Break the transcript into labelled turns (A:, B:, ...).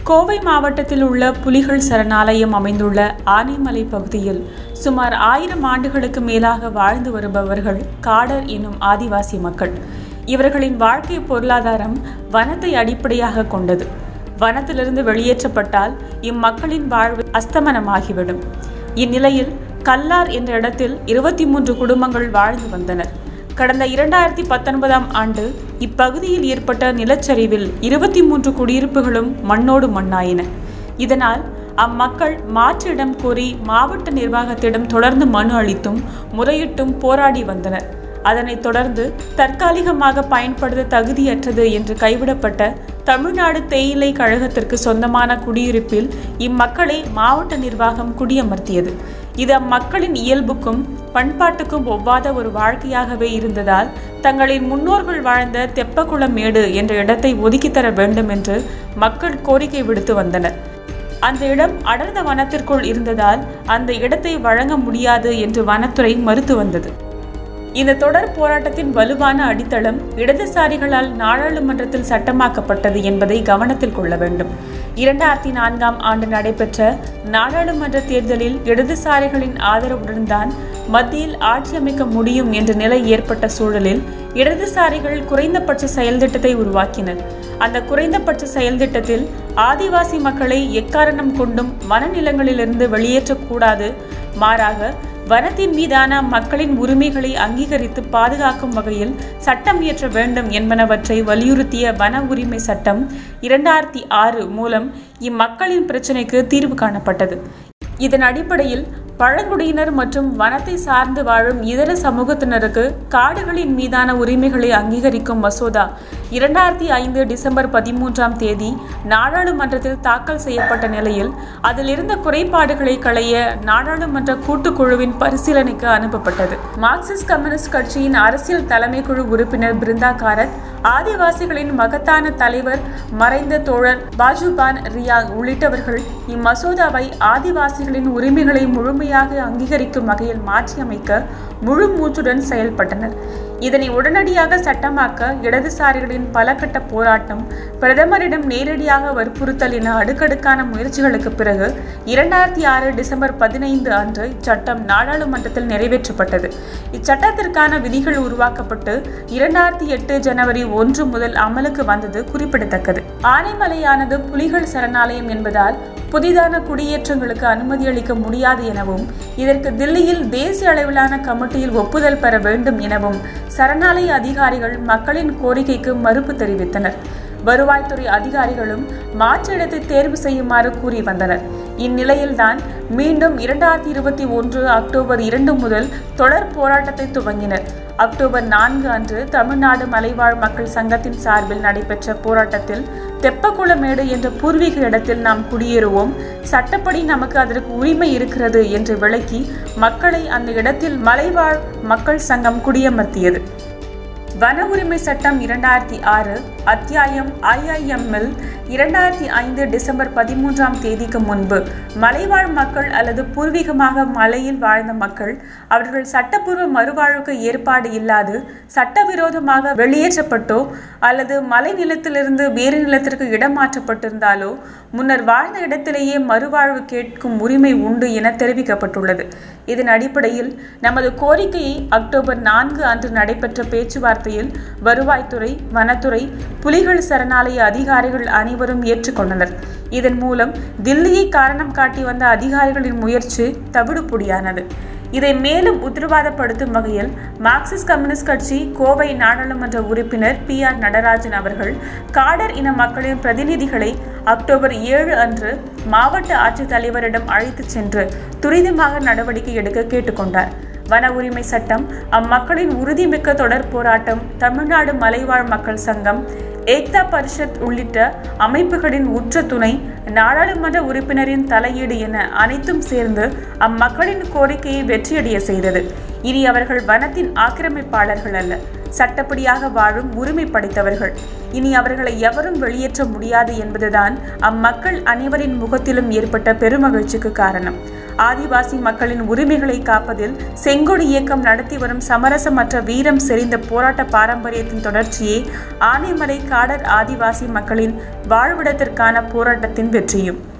A: கோவை மாவட்டத்தில் உள்ள புலிகள் சரணாலயம் அமைந்துள்ள ஆனைமலை பகுதியில் சுமார் ஆயிரம் ஆண்டுகளுக்கு மேலாக வாழ்ந்து வருபவர்கள் காடர் எனும் ஆதிவாசி மக்கள் இவர்களின் வாழ்க்கை பொருளாதாரம் வனத்தை அடிப்படையாக கொண்டது வனத்திலிருந்து வெளியேற்றப்பட்டால் இம்மக்களின் வாழ்வு அஸ்தமனமாகிவிடும் இந்நிலையில் கல்லார் என்ற இடத்தில் இருபத்தி மூன்று குடும்பங்கள் வாழ்ந்து வந்தனர் கடந்த இரண்டாயிரத்தி பத்தொன்பதாம் ஆண்டு இப்பகுதியில் ஏற்பட்ட நிலச்சரிவில் இருபத்தி மூன்று குடியிருப்புகளும் மண்ணோடு மண்ணாயின இதனால் அம்மக்கள் மாற்று இடம் கோரி மாவட்ட நிர்வாகத்திடம் தொடர்ந்து மனு அளித்தும் முறையிட்டும் போராடி வந்தனர் அதனைத் தொடர்ந்து தற்காலிகமாக பயன்படுத்த தகுதியற்றது என்று கைவிடப்பட்ட தமிழ்நாடு தேயிலை கழகத்திற்கு சொந்தமான குடியிருப்பில் இம்மக்களை மாவட்ட நிர்வாகம் குடியமர்த்தியது இது அம்மக்களின் இயல்புக்கும் பண்பாட்டுக்கும் ஒவ்வாத ஒரு வாழ்க்கையாகவே இருந்ததால் தங்களின் முன்னோர்கள் வாழ்ந்த தெப்பக்குளம் மேடு என்ற இடத்தை ஒதுக்கித்தர வேண்டும் என்று மக்கள் கோரிக்கை விடுத்து வந்தனர் அந்த இடம் அடர்ந்த வனத்திற்குள் இருந்ததால் அந்த இடத்தை வழங்க முடியாது என்று வனத்துறை மறுத்து வந்தது இந்த தொடர் போராட்டத்தின் வலுவான அடித்தளம் இடதுசாரிகளால் நாடாளுமன்றத்தில் சட்டமாக்கப்பட்டது என்பதை கவனத்தில் கொள்ள வேண்டும் இரண்டாயிரத்தி நான்காம் ஆண்டு நடைபெற்ற நாடாளுமன்ற தேர்தலில் இடதுசாரிகளின் ஆதரவுடன் தான் மத்தியில் ஆட்சி அமைக்க முடியும் என்ற நிலை ஏற்பட்ட சூழலில் இடதுசாரிகள் குறைந்தபட்ச செயல் திட்டத்தை உருவாக்கினர் அந்த குறைந்தபட்ச செயல் திட்டத்தில் ஆதிவாசி மக்களை எக்காரணம் கொண்டும் வனநிலங்களிலிருந்து வெளியேற்றக்கூடாது மாறாக வனத்தின் மீதான மக்களின் உரிமைகளை அங்கீகரித்து பாதுகாக்கும் வகையில் சட்டம் இயற்ற வேண்டும் என்பனவற்றை வலியுறுத்திய வன உரிமை சட்டம் இரண்டாயிரத்தி ஆறு மூலம் இம்மக்களின் பிரச்சினைக்கு தீர்வு காணப்பட்டது இதன் அடிப்படையில் பழங்குடியினர் மற்றும் வனத்தை சார்ந்து வாழும் இதர சமூகத்தினருக்கு காடுகளின் மீதான உரிமைகளை அங்கீகரிக்கும் மசோதா இரண்டாயிரத்தி ஐந்து டிசம்பர் பதிமூன்றாம் தேதி நாடாளுமன்றத்தில் தாக்கல் செய்யப்பட்ட நிலையில் அதில் இருந்த குறைபாடுகளை களைய நாடாளுமன்ற கூட்டுக்குழுவின் பரிசீலனைக்கு அனுப்பப்பட்டது மார்க்சிஸ்ட் கம்யூனிஸ்ட் கட்சியின் அரசியல் தலைமை குழு உறுப்பினர் பிருந்தா காரத் ஆதிவாசிகளின் மகத்தான தலைவர் மறைந்த தோழர் பாஜுபான் ரியாங் உள்ளிட்டவர்கள் இம்மசோதாவை ஆதிவாசிகளின் உரிமைகளை முழுமையாக அங்கீகரிக்கும் வகையில் மாற்றியமைக்க முழு மூச்சுடன் செயல்பட்டனர் இதனை உடனடியாக சட்டமாக்க இடதுசாரிகளின் பல கட்ட போராட்டம் பிரதமரிடம் நேரடியாக வற்புறுத்தல் என அடுக்கடுக்கான முயற்சிகளுக்கு பிறகு இரண்டாயிரத்தி ஆறு டிசம்பர் பதினைந்து அன்று இச்சட்டம் நாடாளுமன்றத்தில் நிறைவேற்றப்பட்டது இச்சட்டத்திற்கான விதிகள் உருவாக்கப்பட்டு இரண்டாயிரத்தி எட்டு ஜனவரி ஒன்று முதல் அமலுக்கு வந்தது குறிப்பிடத்தக்கது ஆனைமலையானது புலிகள் சரணாலயம் என்பதால் புதிதான குடியேற்றங்களுக்கு அனுமதி அளிக்க முடியாது எனவும் இதற்கு தில்லியில் தேசிய அளவிலான கமிட்டியில் ஒப்புதல் பெற வேண்டும் எனவும் சரணாலய அதிகாரிகள் மக்களின் கோரிக்கைக்கு மறுப்பு தெரிவித்தனர் வருவாய்த்துறை அதிகாரிகளும் மாற்று இடத்தை தேர்வு செய்யுமாறு கூறி வந்தனர் இந்நிலையில்தான் மீண்டும் இரண்டாயிரத்தி இருபத்தி ஒன்று அக்டோபர் இரண்டு முதல் தொடர் போராட்டத்தை துவங்கினர் அக்டோபர் நான்கு அன்று தமிழ்நாடு மலைவாழ் மக்கள் சங்கத்தின் சார்பில் நடைபெற்ற போராட்டத்தில் தெப்பக்குளமேடு என்ற பூர்வீக இடத்தில் நாம் குடியேறுவோம் சட்டப்படி நமக்கு அதற்கு உரிமை இருக்கிறது என்று விளக்கி மக்களை அந்த இடத்தில் மலைவாழ் மக்கள் சங்கம் குடியமர்த்தியது வன உரிமை சட்டம் இரண்டாயிரத்தி ஆறு அத்தியாயம் ஐஐஎம்மில் இரண்டாயிரத்தி ஐந்து டிசம்பர் பதிமூன்றாம் தேதிக்கு முன்பு மலைவாழ் மக்கள் அல்லது பூர்வீகமாக மலையில் வாழ்ந்த மக்கள் அவர்கள் சட்டப்பூர்வ மறுவாழ்வுக்கு ஏற்பாடு இல்லாது சட்டவிரோதமாக வெளியேற்றப்பட்டோ அல்லது மலை நிலத்திலிருந்து வேறு நிலத்திற்கு இடம் மாற்றப்பட்டிருந்தாலோ முன்னர் வாழ்ந்த இடத்திலேயே மறுவாழ்வு கேட்கும் உரிமை உண்டு என தெரிவிக்கப்பட்டுள்ளது இதன் அடிப்படையில் நமது கோரிக்கையை அக்டோபர் நான்கு அன்று நடைபெற்ற பேச்சுவார்த்தையில் வருவாய்த்துறை வனத்துறை புலிகள் சரணாலய அதிகாரிகள் அனைவரும் ஏற்றுக்கொண்டனர் இதன் மூலம் தில்லியை காரணம் காட்டி வந்த அதிகாரிகளின் முயற்சி தவிடுபொடியானது இதை மேலும் உத்தரவாதப்படுத்தும் வகையில் மார்க்சிஸ்ட் கம்யூனிஸ்ட் கட்சி கோவை நாடாளுமன்ற உறுப்பினர் பி ஆர் நடராஜன் அவர்கள் காடர் இன மக்களின் பிரதிநிதிகளை அக்டோபர் ஏழு அன்று மாவட்ட ஆட்சித்தலைவரிடம் அழைத்துச் சென்று துரிதமாக நடவடிக்கை எடுக்க கேட்டுக்கொண்டார் வன உரிமை சட்டம் அம்மக்களின் உறுதிமிக்க தொடர் போராட்டம் தமிழ்நாடு மலைவாழ் மக்கள் சங்கம் ஏக்தா பரிஷத் உள்ளிட்ட அமைப்புகளின் உற்ற துணை நாடாளுமன்ற உறுப்பினரின் தலையீடு என அனைத்தும் சேர்ந்து அம்மக்களின் கோரிக்கையை வெற்றியடைய செய்தது இனி அவர்கள் வனத்தின் ஆக்கிரமிப்பாளர்கள் அல்ல சட்டப்படியாக வாழும் உரிமை படைத்தவர்கள் இனி அவர்களை எவரும் வெளியேற்ற முடியாது என்பதுதான் அம்மக்கள் அனைவரின் முகத்திலும் ஏற்பட்ட பெருமகிழ்ச்சிக்கு காரணம் ஆதிவாசி மக்களின் உரிமைகளை காப்பதில் செங்கொடி இயக்கம் நடத்தி வரும் சமரசமற்ற வீரம் செறிந்த போராட்ட பாரம்பரியத்தின் தொடர்ச்சியே ஆனைமலை காடர் ஆதிவாசி மக்களின் வாழ்விடத்திற்கான போராட்டத்தின் வெற்றியும்